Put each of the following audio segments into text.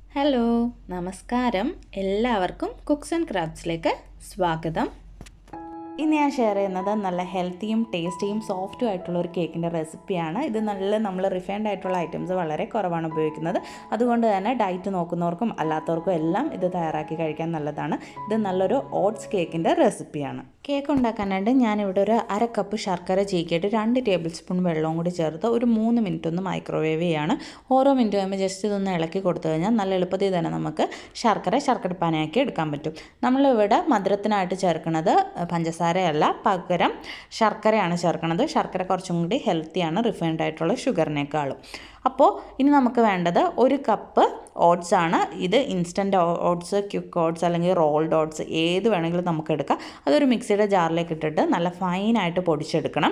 hello നമസ്കാരം എല്ലാവർക്കും cooks and ക്രാഫ്റ്റ്സിലേക്ക് സ്വാഗതം ഇന്ന് ഞാൻ ഷെയർ ചെയ്യുന്നത് നല്ല ഹെൽത്തിയും ടേസ്റ്റിയും സോഫ്റ്റും ആയിട്ടുള്ള ഒരു കേക്കിൻ്റെ റെസിപ്പിയാണ് ഇത് നല്ല നമ്മൾ റിഫൈൻഡ് ആയിട്ടുള്ള ഐറ്റംസ് വളരെ കുറവാണ് ഉപയോഗിക്കുന്നത് അതുകൊണ്ട് തന്നെ ഡയറ്റ് നോക്കുന്നവർക്കും അല്ലാത്തവർക്കും എല്ലാം ഇത് തയ്യാറാക്കി കഴിക്കാൻ നല്ലതാണ് ഇത് നല്ലൊരു ഓട്സ് കേക്കിൻ്റെ റെസിപ്പിയാണ് കേക്ക് ഉണ്ടാക്കാനായിട്ട് ഞാനിവിടെ ഒരു അര കപ്പ് ശർക്കര ചീക്കിയിട്ട് രണ്ട് ടേബിൾ സ്പൂൺ വെള്ളവും കൂടി ചേർത്ത് ഒരു മൂന്ന് മിനിറ്റ് ഒന്ന് മൈക്രോവേവ് ചെയ്യാണ് ഓരോ മിനിറ്റ് കഴിയുമ്പോൾ ജസ്റ്റ് ഇതൊന്ന് ഇളക്കി കൊടുത്തു കഴിഞ്ഞാൽ നല്ല എളുപ്പത്തിൽ തന്നെ നമുക്ക് ശർക്കര ശർക്കരപ്പാനയാക്കി എടുക്കാൻ പറ്റും നമ്മളിവിടെ മധുരത്തിനായിട്ട് ചേർക്കുന്നത് പഞ്ചസാരയല്ല പകരം ശർക്കരയാണ് ചേർക്കുന്നത് ശർക്കര കുറച്ചും കൂടി ഹെൽത്തിയാണ് റിഫൈൻഡ് ആയിട്ടുള്ള ഷുഗറിനേക്കാളും അപ്പോൾ ഇനി നമുക്ക് വേണ്ടത് ഒരു കപ്പ് ഓട്സ് ആണ് ഇത് ഇൻസ്റ്റൻറ്റ് ഓട്സ് ക്യുക്ക് ഓട്സ് അല്ലെങ്കിൽ റോൾഡ് ഓട്സ് ഏത് വേണമെങ്കിലും നമുക്ക് എടുക്കാം അതൊരു മിക്സിയുടെ ജാറിലേക്ക് ഇട്ടിട്ട് നല്ല ഫൈനായിട്ട് പൊടിച്ചെടുക്കണം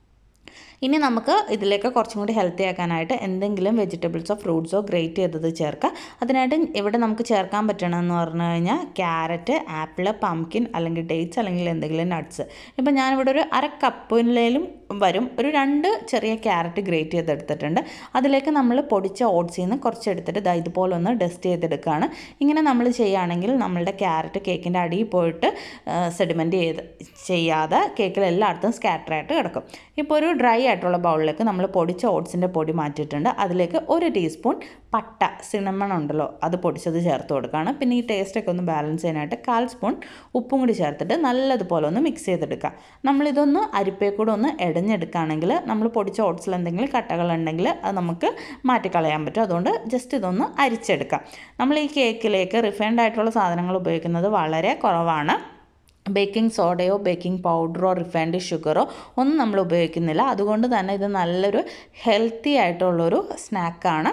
ഇനി നമുക്ക് ഇതിലേക്ക് കുറച്ചും കൂടി ഹെൽത്തി ആക്കാനായിട്ട് എന്തെങ്കിലും വെജിറ്റബിൾസോ ഫ്രൂട്ട്സോ ഗ്രേറ്റ് ചെയ്തത് ചേർക്കാം അതിനായിട്ട് ഇവിടെ നമുക്ക് ചേർക്കാൻ പറ്റണമെന്ന് പറഞ്ഞു കഴിഞ്ഞാൽ ക്യാരറ്റ് ആപ്പിൾ പംകിൻ അല്ലെങ്കിൽ ഡേറ്റ്സ് അല്ലെങ്കിൽ എന്തെങ്കിലും നട്ട്സ് ഇപ്പം ഞാനിവിടെ ഒരു അര കപ്പിലേലും വരും ഒരു രണ്ട് ചെറിയ ക്യാരറ്റ് ഗ്രേറ്റ് ചെയ്തെടുത്തിട്ടുണ്ട് അതിലേക്ക് നമ്മൾ പൊടിച്ച ഓട്സിൽ നിന്ന് കുറച്ച് എടുത്തിട്ട് ദാ ഇതുപോലെ ഒന്ന് ഡസ്റ്റ് ചെയ്തെടുക്കുകയാണ് ഇങ്ങനെ നമ്മൾ ചെയ്യുകയാണെങ്കിൽ നമ്മളുടെ ക്യാരറ്റ് കേക്കിൻ്റെ അടിയിൽ പോയിട്ട് സെഡിമെൻറ്റ് ചെയ്ത് ചെയ്യാതെ കേക്കിൽ എല്ലായിടത്തും സ്കാറ്ററായിട്ട് കിടക്കും ഇപ്പോൾ ഒരു ഡ്രൈ ആയിട്ടുള്ള ബൗളിലേക്ക് നമ്മൾ പൊടിച്ച ഓട്സിൻ്റെ പൊടി മാറ്റിയിട്ടുണ്ട് അതിലേക്ക് ഒരു ടീസ്പൂൺ പട്ട സിണമൺ ഉണ്ടല്ലോ അത് പൊടിച്ചത് ചേർത്ത് കൊടുക്കുകയാണ് പിന്നെ ഈ ടേസ്റ്റൊക്കെ ഒന്ന് ബാലൻസ് ചെയ്യാനായിട്ട് കാൽ സ്പൂൺ ഉപ്പും കൂടി ചേർത്തിട്ട് നല്ലതുപോലെ ഒന്ന് മിക്സ് ചെയ്തെടുക്കുക നമ്മളിതൊന്ന് അരിപ്പേ കൂടെ ഒന്ന് ഇടഞ്ഞെടുക്കുകയാണെങ്കിൽ നമ്മൾ പൊടിച്ച ഓട്സിൽ എന്തെങ്കിലും കട്ടകളുണ്ടെങ്കിൽ അത് നമുക്ക് മാറ്റിക്കളയാൻ പറ്റും അതുകൊണ്ട് ജസ്റ്റ് ഇതൊന്ന് അരിച്ചെടുക്കാം നമ്മൾ ഈ കേക്കിലേക്ക് റിഫൈൻഡ് ആയിട്ടുള്ള സാധനങ്ങൾ ഉപയോഗിക്കുന്നത് വളരെ കുറവാണ് ബേക്കിംഗ് സോഡയോ ബേക്കിംഗ് പൗഡറോ റിഫൈൻഡ് ഷുഗറോ ഒന്നും നമ്മൾ ഉപയോഗിക്കുന്നില്ല അതുകൊണ്ട് തന്നെ ഇത് നല്ലൊരു ഹെൽത്തി ആയിട്ടുള്ളൊരു സ്നാക്കാണ്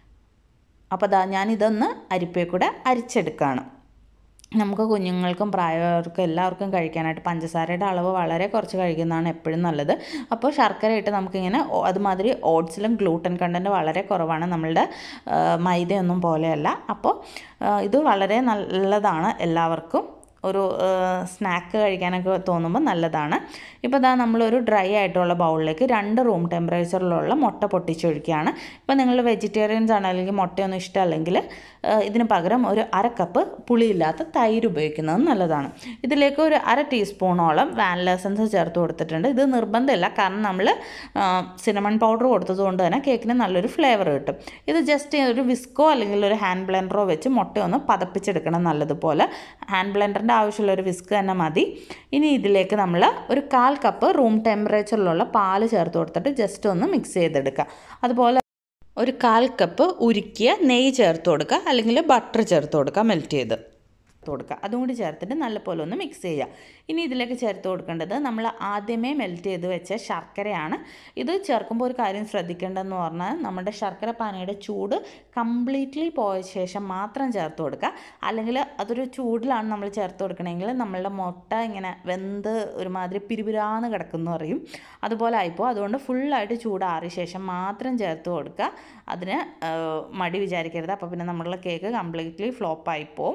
അപ്പോൾ ദാ ഞാനിതൊന്ന് അരിപ്പേ കൂടെ അരിച്ചെടുക്കുകയാണ് നമുക്ക് കുഞ്ഞുങ്ങൾക്കും പ്രായമായവർക്കും എല്ലാവർക്കും കഴിക്കാനായിട്ട് പഞ്ചസാരയുടെ അളവ് വളരെ കുറച്ച് കഴിക്കുന്നതാണ് എപ്പോഴും നല്ലത് അപ്പോൾ ശർക്കര ഇട്ട് നമുക്കിങ്ങനെ അതുമാതിരി ഓട്സിലും ഗ്ലൂട്ടൻ കണ്ടൻറ്റ് വളരെ കുറവാണ് നമ്മളുടെ മൈദയൊന്നും പോലെയല്ല അപ്പോൾ ഇത് വളരെ നല്ലതാണ് എല്ലാവർക്കും ഒരു സ്നാക്ക് കഴിക്കാനൊക്കെ തോന്നുമ്പോൾ നല്ലതാണ് ഇപ്പോൾ ഇതാ നമ്മളൊരു ഡ്രൈ ആയിട്ടുള്ള ബൗളിലേക്ക് രണ്ട് റൂം ടെമ്പറേച്ചറിലുള്ള മുട്ട പൊട്ടിച്ചൊഴിക്കുകയാണ് ഇപ്പോൾ നിങ്ങൾ വെജിറ്റേറിയൻസ് ആണ് അല്ലെങ്കിൽ മുട്ടയൊന്നും ഇഷ്ടമല്ലെങ്കിൽ ഇതിന് പകരം ഒരു അര കപ്പ് പുളിയില്ലാത്ത തൈര് ഉപയോഗിക്കുന്നത് നല്ലതാണ് ഇതിലേക്ക് ഒരു അര ടീസ്പൂണോളം വാനില എസൻസ് ചേർത്ത് കൊടുത്തിട്ടുണ്ട് ഇത് നിർബന്ധമില്ല കാരണം നമ്മൾ സിനമൺ പൗഡർ കൊടുത്തത് കൊണ്ട് തന്നെ കേക്കിന് നല്ലൊരു ഫ്ലേവർ കിട്ടും ഇത് ജസ്റ്റ് ഒരു വിസ്കോ അല്ലെങ്കിൽ ഒരു ഹാൻഡ് ബ്ലെൻഡറോ വെച്ച് മുട്ടയൊന്ന് പതപ്പിച്ചെടുക്കണം നല്ലതുപോലെ ഹാൻഡ് ബ്ലെൻഡറിൻ്റെ ആവശ്യമുള്ള ഒരു വിസ്ക് തന്നെ മതി ഇനി ഇതിലേക്ക് നമ്മൾ ഒരു കാൽ കപ്പ് റൂം ടെമ്പറേച്ചറിലുള്ള പാല് ചേർത്ത് കൊടുത്തിട്ട് ജസ്റ്റ് ഒന്ന് മിക്സ് ചെയ്തെടുക്കുക അതുപോലെ ഒരു കാൽ കപ്പ് ഉരുക്കിയ നെയ്യ് ചേർത്ത് കൊടുക്കുക അല്ലെങ്കിൽ ബട്ടർ ചേർത്ത് കൊടുക്കുക മെൽറ്റ് ചെയ്ത് ചേർത്ത് കൊടുക്കുക അതും കൂടി ചേർത്തിട്ട് നല്ലപോലെ ഒന്ന് മിക്സ് ചെയ്യുക ഇനി ഇതിലേക്ക് ചേർത്ത് കൊടുക്കേണ്ടത് നമ്മൾ ആദ്യമേ മെൽറ്റ് ചെയ്ത് വെച്ച ശർക്കരയാണ് ഇത് ചേർക്കുമ്പോൾ ഒരു കാര്യം ശ്രദ്ധിക്കേണ്ടതെന്ന് പറഞ്ഞാൽ നമ്മുടെ ശർക്കര പാനയുടെ ചൂട് കംപ്ലീറ്റ്ലി പോയ ശേഷം മാത്രം ചേർത്ത് കൊടുക്കുക അല്ലെങ്കിൽ അതൊരു ചൂടിലാണ് നമ്മൾ ചേർത്ത് കൊടുക്കണമെങ്കിൽ നമ്മളുടെ മുട്ട ഇങ്ങനെ വെന്ത് ഒരുമാതിരി പിരിപിരാന്ന് കിടക്കുന്നു പറയും അതുപോലെ ആയിപ്പോൾ അതുകൊണ്ട് ഫുള്ളായിട്ട് ചൂടാറിയ ശേഷം മാത്രം ചേർത്ത് കൊടുക്കുക അതിന് മടി വിചാരിക്കരുത് അപ്പോൾ പിന്നെ നമ്മളുടെ കേക്ക് കംപ്ലീറ്റ്ലി ഫ്ലോപ്പായിപ്പോവും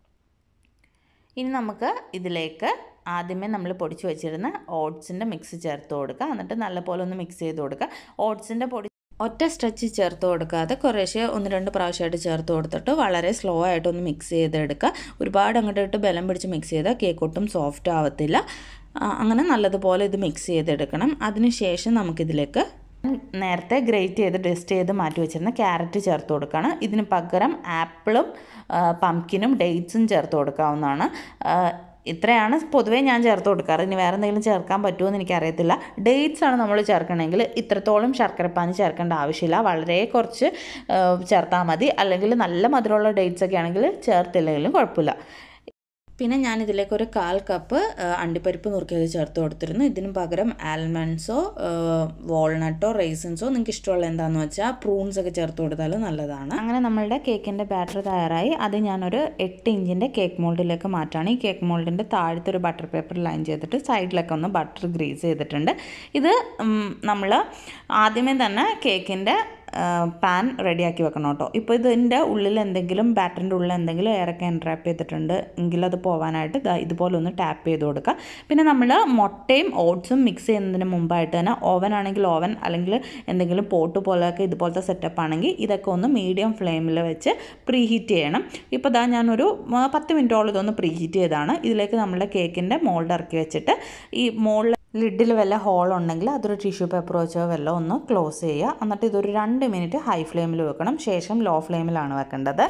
ഇനി നമുക്ക് ഇതിലേക്ക് ആദ്യമേ നമ്മൾ പൊടിച്ച് വെച്ചിരുന്ന ഓട്സിൻ്റെ മിക്സ് ചേർത്ത് കൊടുക്കുക എന്നിട്ട് നല്ലപോലെ ഒന്ന് മിക്സ് ചെയ്ത് കൊടുക്കുക ഓട്സിൻ്റെ പൊടി ഒറ്റ സ്ട്രെച്ച് ചേർത്ത് കൊടുക്കാതെ കുറേശ്ശെ ഒന്ന് രണ്ട് പ്രാവശ്യമായിട്ട് ചേർത്ത് കൊടുത്തിട്ട് വളരെ സ്ലോ ആയിട്ടൊന്ന് മിക്സ് ചെയ്തെടുക്കുക ഒരുപാട് അങ്ങോട്ട് ഇട്ട് ബലം പിടിച്ച് മിക്സ് ചെയ്താൽ കേക്ക് ഒട്ടും സോഫ്റ്റ് ആവത്തില്ല അങ്ങനെ നല്ലതുപോലെ ഇത് മിക്സ് ചെയ്തെടുക്കണം അതിനുശേഷം നമുക്കിതിലേക്ക് നേരത്തെ ഗ്രേറ്റ് ചെയ്ത് ഡസ്റ്റ് ചെയ്ത് മാറ്റി വെച്ചിരുന്ന ക്യാരറ്റ് ചേർത്ത് കൊടുക്കുകയാണ് ഇതിന് പകരം ആപ്പിളും പംകിനും ഡേറ്റ്സും ചേർത്ത് കൊടുക്കാവുന്നതാണ് ഇത്രയാണ് പൊതുവേ ഞാൻ ചേർത്ത് കൊടുക്കാറ് ഇനി വേറെ എന്തെങ്കിലും ചേർക്കാൻ പറ്റുമോ എന്ന് എനിക്കറിയത്തില്ല ഡേറ്റ്സ് ആണ് നമ്മൾ ചേർക്കണമെങ്കിൽ ഇത്രത്തോളം ശർക്കരപ്പാനി ചേർക്കേണ്ട ആവശ്യമില്ല വളരെ കുറച്ച് ചേർത്താൽ മതി അല്ലെങ്കിൽ നല്ല മധുരമുള്ള ഡേറ്റ്സ് ഒക്കെ ആണെങ്കിൽ ചേർത്തില്ലെങ്കിലും കുഴപ്പമില്ല പിന്നെ ഞാനിതിലേക്ക് ഒരു കാൽ കപ്പ് അണ്ടിപ്പരിപ്പ് നുറുക്കിയത് ചേർത്ത് കൊടുത്തിരുന്നു ഇതിന് പകരം ആൽമണ്ട്സോ വാൾനട്ടോ റേസിൻസോ നിങ്ങൾക്ക് ഇഷ്ടമുള്ള എന്താണെന്ന് വെച്ചാൽ പ്രൂൺസ് ഒക്കെ ചേർത്ത് കൊടുത്താൽ നല്ലതാണ് അങ്ങനെ നമ്മളുടെ കേക്കിൻ്റെ ബാറ്റർ തയ്യാറായി അത് ഞാനൊരു എട്ട് ഇഞ്ചിൻ്റെ കേക്ക് മോൾഡിലേക്ക് മാറ്റാണ് ഈ കേക്ക് മോൾഡിൻ്റെ താഴത്തെ ഒരു ബട്ടർ പേപ്പർ ലൈൻ ചെയ്തിട്ട് സൈഡിലൊക്കെ ഒന്ന് ബട്ടർ ഗ്രീസ് ചെയ്തിട്ടുണ്ട് ഇത് നമ്മൾ ആദ്യമേ തന്നെ കേക്കിൻ്റെ പാൻ റെഡിയാക്കി വെക്കണം കേട്ടോ ഇപ്പോൾ ഇതിൻ്റെ ഉള്ളിൽ എന്തെങ്കിലും ബാറ്ററിൻ്റെ ഉള്ളിൽ എന്തെങ്കിലും എയറൊക്കെ എൻട്രാപ്പ് ചെയ്തിട്ടുണ്ട് എങ്കിൽ അത് പോകാനായിട്ട് ദാ ഇതുപോലെ ഒന്ന് ടാപ്പ് ചെയ്ത് കൊടുക്കുക പിന്നെ നമ്മൾ മുട്ടയും ഓട്സും മിക്സ് ചെയ്യുന്നതിന് മുമ്പായിട്ട് തന്നെ ഓവൻ ആണെങ്കിൽ ഓവൻ അല്ലെങ്കിൽ എന്തെങ്കിലും പോട്ട് പോലെയൊക്കെ ഇതുപോലത്തെ സെറ്റപ്പ് ആണെങ്കിൽ ഇതൊക്കെ ഒന്ന് മീഡിയം ഫ്ലെയിമിൽ വെച്ച് പ്രീ ഹീറ്റ് ചെയ്യണം ഇപ്പോൾ ദാ ഞാനൊരു ആ, പത്ത് മിനിറ്റോളം ഇതൊന്ന് പ്രീ ഹീറ്റ് ചെയ്താണ് ഇതിലേക്ക് നമ്മുടെ കേക്കിൻ്റെ മോൾഡ് ഇറക്കി വെച്ചിട്ട് ഈ മോളിൽ ലിഡിൽ വല്ല ഹോൾ ഉണ്ടെങ്കിൽ അതൊരു ടിഷ്യൂ പേപ്പർ വെച്ചോ വല്ലതും ഒന്ന് ക്ലോസ് ചെയ്യുക എന്നിട്ട് ഇതൊരു രണ്ട് മിനിറ്റ് ഹൈ ഫ്ലെയിമിൽ വെക്കണം ശേഷം ലോ ഫ്ലെയിമിലാണ് വെക്കേണ്ടത്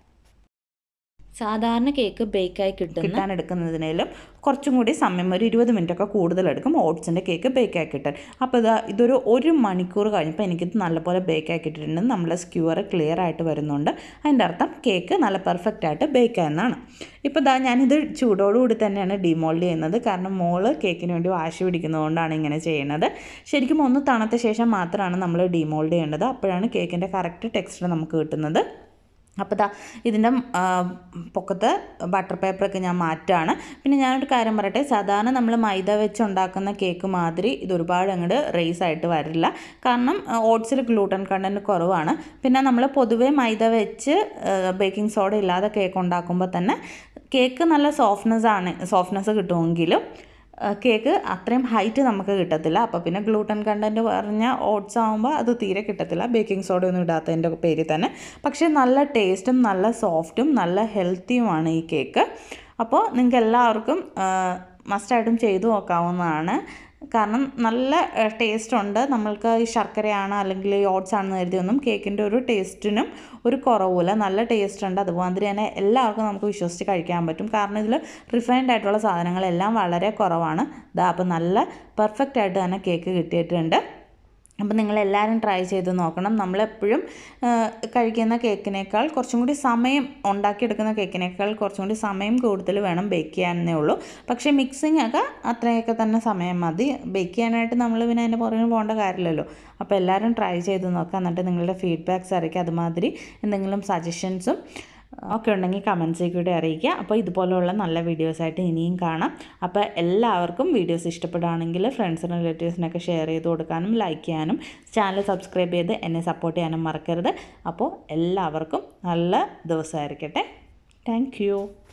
സാധാരണ കേക്ക് ബേക്കായി കിട്ടുന്ന കിട്ടാൻ എടുക്കുന്നതിനേലും കുറച്ചും കൂടി സമയം ഒരു ഇരുപത് മിനിറ്റൊക്കെ കൂടുതലെടുക്കും ഓട്സിൻ്റെ കേക്ക് ബേക്കായി കിട്ടാൻ അപ്പോൾ ഇതാ ഇതൊരു ഒരു മണിക്കൂർ കഴിഞ്ഞപ്പോൾ എനിക്കിത് നല്ലപോലെ ബേക്കായി കിട്ടിയിട്ടുണ്ട് നമ്മുടെ സ്ക്യൂർ ക്ലിയർ ആയിട്ട് വരുന്നുണ്ട് അതിൻ്റെ അർത്ഥം കേക്ക് നല്ല പെർഫെക്റ്റ് ആയിട്ട് ബേക്കായെന്നാണ് ഇപ്പോൾ ഇതാ ഞാനിത് ചൂടോടുകൂടി തന്നെയാണ് ഡിമോൾഡ് ചെയ്യുന്നത് കാരണം മോള് കേക്കിന് വേണ്ടി വാശി പിടിക്കുന്നതുകൊണ്ടാണ് ഇങ്ങനെ ചെയ്യുന്നത് ശരിക്കും ഒന്ന് തണുത്ത ശേഷം മാത്രമാണ് നമ്മൾ ഡിമോൾഡ് ചെയ്യേണ്ടത് അപ്പോഴാണ് കേക്കിൻ്റെ കറക്റ്റ് ടെക്സ്ചർ നമുക്ക് കിട്ടുന്നത് അപ്പോൾ ദാ ഇതിൻ്റെ ആ, പൊക്കത്ത് ബട്ടർ പേപ്പറൊക്കെ ഞാൻ മാറ്റുകയാണ് പിന്നെ ഞാനൊരു കാര്യം പറയട്ടെ സാധാരണ നമ്മൾ മൈദ വെച്ച് ഉണ്ടാക്കുന്ന കേക്ക് മാതിരി ഇത് ഒരുപാട് അങ്ങോട്ട് റേസ് ആയിട്ട് വരില്ല കാരണം ഓട്സിൽ ഗ്ലൂട്ടൻ കണ്ടൻറ്റ് കുറവാണ് പിന്നെ നമ്മൾ പൊതുവേ മൈദ വെച്ച് ബേക്കിംഗ് സോഡ ഇല്ലാതെ കേക്ക് ഉണ്ടാക്കുമ്പോൾ തന്നെ കേക്ക് നല്ല സോഫ്റ്റ്നെസ് ആണ് സോഫ്റ്റ്നെസ് കിട്ടുമെങ്കിലും ആ, കേക്ക് അത്രയും ഹൈറ്റ് നമുക്ക് കിട്ടത്തില്ല അപ്പോൾ പിന്നെ ഗ്ലൂട്ടൻ കണ്ടൻറ്റ് പറഞ്ഞ ഓട്സ് ആകുമ്പോൾ അത് തീരെ കിട്ടത്തില്ല ബേക്കിംഗ് സോഡ ഒന്നും ഇടാത്തതിൻ്റെ പേരിൽ തന്നെ പക്ഷേ നല്ല ടേസ്റ്റും നല്ല സോഫ്റ്റും നല്ല ഹെൽത്തിയുമാണ് ഈ കേക്ക് അപ്പോൾ നിങ്ങൾക്ക് എല്ലാവർക്കും മസ്റ്റായിട്ടും ചെയ്തു നോക്കാവുന്നതാണ് കാരണം നല്ല ടേസ്റ്റ് ഉണ്ട് നമ്മൾക്ക് ഈ ശർക്കരയാണ് അല്ലെങ്കിൽ ഈ ഓട്സ് ആണെന്ന് കരുതിയൊന്നും കേക്കിൻ്റെ ഒരു ടേസ്റ്റിനും ഒരു കുറവുമില്ല നല്ല ടേസ്റ്റ് ഉണ്ട് അതുമാതിരി തന്നെ എല്ലാവർക്കും നമുക്ക് വിശ്വസിച്ച് കഴിക്കാൻ പറ്റും കാരണം ഇതിൽ റിഫൈൻഡ് ആയിട്ടുള്ള സാധനങ്ങളെല്ലാം വളരെ കുറവാണ് ഇതാ അപ്പോൾ നല്ല പെർഫെക്റ്റ് ആയിട്ട് തന്നെ കേക്ക് കിട്ടിയിട്ടുണ്ട് അപ്പോൾ നിങ്ങളെല്ലാവരും ട്രൈ ചെയ്ത് നോക്കണം നമ്മളെപ്പോഴും ആ, കഴിക്കുന്ന കേക്കിനേക്കാൾ കുറച്ചും കൂടി സമയം ഉണ്ടാക്കിയെടുക്കുന്ന കേക്കിനേക്കാൾ കുറച്ചും കൂടി സമയം കൂടുതൽ വേണം ബേക്ക് ചെയ്യാനേ ഉള്ളൂ പക്ഷേ മിക്സിംഗ് ഒക്കെ അത്രയൊക്കെ തന്നെ സമയം മതി ബേക്ക് ചെയ്യാനായിട്ട് നമ്മൾ പിന്നെ അതിൻ്റെ പുറകിന് പോകേണ്ട കാര്യമില്ലല്ലോ അപ്പോൾ എല്ലാവരും ട്രൈ ചെയ്ത് നോക്കുക എന്നിട്ട് നിങ്ങളുടെ ഫീഡ്ബാക്ക്സ് അറിയിക്കുക അതുമാതിരി എന്തെങ്കിലും സജഷൻസും ഒക്കെ ഉണ്ടെങ്കിൽ കമൻസിൽ കൂടി അറിയിക്കുക അപ്പോൾ ഇതുപോലെയുള്ള നല്ല വീഡിയോസായിട്ട് ഇനിയും കാണാം അപ്പോൾ എല്ലാവർക്കും വീഡിയോസ് ഇഷ്ടപ്പെടുകയാണെങ്കിൽ ഫ്രണ്ട്സിനും റിലേറ്റീവ്സിനൊക്കെ ഷെയർ ചെയ്ത് കൊടുക്കാനും ലൈക്ക് ചെയ്യാനും ചാനൽ സബ്സ്ക്രൈബ് ചെയ്ത് എന്നെ സപ്പോർട്ട് ചെയ്യാനും മറക്കരുത് അപ്പോൾ എല്ലാവർക്കും നല്ല ദിവസമായിരിക്കട്ടെ താങ്ക്